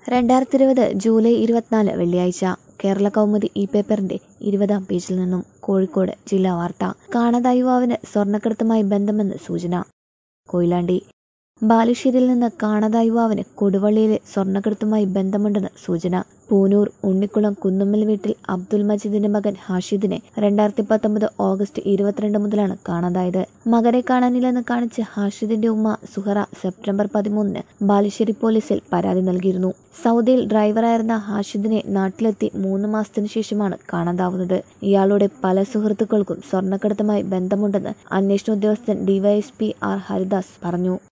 രണ്ടായിരത്തി ഇരുപത് ജൂലൈ ഇരുപത്തിനാല് വെള്ളിയാഴ്ച കേരള കൗമുദി ഇ പേപ്പറിന്റെ ഇരുപതാം പേജിൽ നിന്നും കോഴിക്കോട് ജില്ലാ വാർത്ത കാണാതായ യുവാവിന് സ്വർണ്ണക്കടത്തുമായി ബന്ധമെന്ന് സൂചന കൊയിലാണ്ടി ബാലുശ്ശേരിയിൽ നിന്ന് കാണാതായ യുവാവിന് കൊടുവള്ളിയിലെ സ്വർണ്ണക്കടത്തുമായി ബന്ധമുണ്ടെന്ന് സൂചന പൂനൂർ ഉണ്ണിക്കുളം കുന്നുമ്മൽ വീട്ടിൽ അബ്ദുൽ മജീദിന്റെ മകൻ ഹാഷിദിനെ രണ്ടായിരത്തി പത്തൊമ്പത് ഓഗസ്റ്റ് ഇരുപത്തിരണ്ട് മുതലാണ് കാണാതായത് മകനെ കാണാനില്ലെന്ന് കാണിച്ച് ഹാഷിദിന്റെ ഉമ്മ സുഹറ സെപ്റ്റംബർ പതിമൂന്നിന് ബാലുശ്ശേരി പോലീസിൽ പരാതി നൽകിയിരുന്നു സൗദിയിൽ ഡ്രൈവറായിരുന്ന ഹാഷിദിനെ നാട്ടിലെത്തി മൂന്ന് മാസത്തിനു ശേഷമാണ് കാണാതാവുന്നത് ഇയാളുടെ പല സുഹൃത്തുക്കൾക്കും സ്വർണ്ണക്കടത്തുമായി ബന്ധമുണ്ടെന്ന് അന്വേഷണ ഉദ്യോഗസ്ഥൻ ഡിവൈഎസ്പി ആർ ഹരിദാസ് പറഞ്ഞു